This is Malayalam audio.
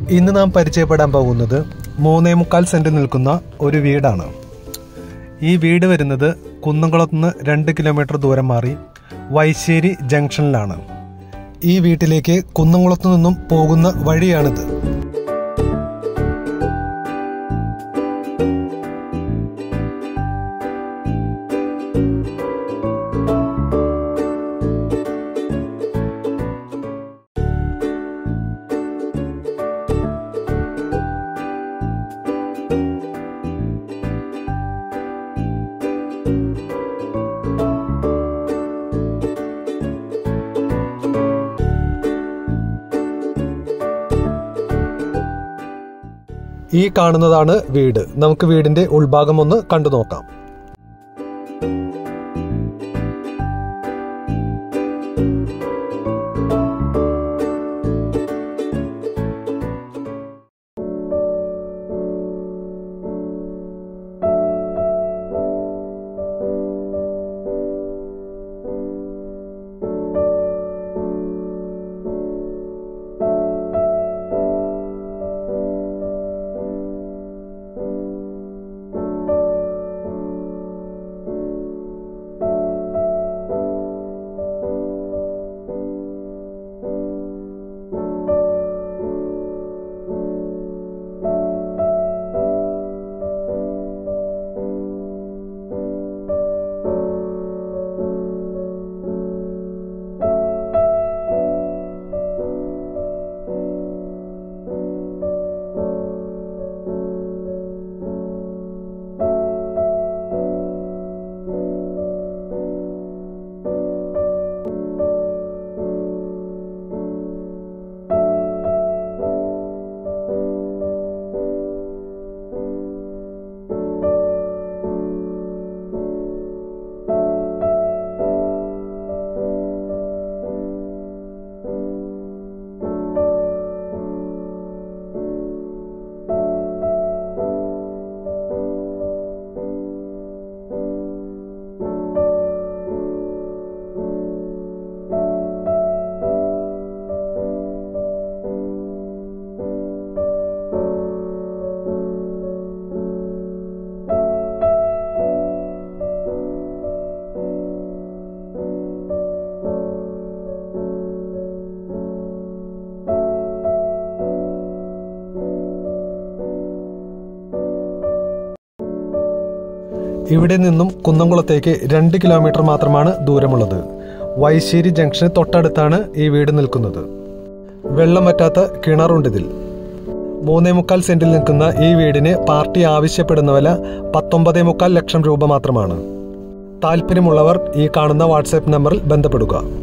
ഇന്ന് നാം പരിചയപ്പെടാൻ പോകുന്നത് മൂന്നേ മുക്കാൽ സെന്റ് നിൽക്കുന്ന ഒരു വീടാണ് ഈ വീട് വരുന്നത് കുന്നംകുളത്ത് നിന്ന് രണ്ട് കിലോമീറ്റർ ദൂരം മാറി വൈശ്ശേരി ജംഗ്ഷനിലാണ് ഈ വീട്ടിലേക്ക് കുന്നംകുളത്ത് നിന്നും പോകുന്ന വഴിയാണിത് ഈ കാണുന്നതാണ് വീട് നമുക്ക് വീടിന്റെ ഉൾഭാഗം ഒന്ന് കണ്ടു നോക്കാം ഇവിടെ നിന്നും കുന്നംകുളത്തേക്ക് രണ്ട് കിലോമീറ്റർ മാത്രമാണ് ദൂരമുള്ളത് വൈശ്ശേരി ജംഗ്ഷന് തൊട്ടടുത്താണ് ഈ വീട് നിൽക്കുന്നത് വെള്ളം വറ്റാത്ത കിണറുണ്ടിതിൽ മൂന്നേ മുക്കാൽ സെന്റിൽ നിൽക്കുന്ന ഈ വീടിന് പാർട്ടി ആവശ്യപ്പെടുന്ന വില പത്തൊമ്പതേ മുക്കാൽ ലക്ഷം രൂപ മാത്രമാണ് താല്പര്യമുള്ളവർ ഈ കാണുന്ന വാട്സാപ്പ് നമ്പറിൽ ബന്ധപ്പെടുക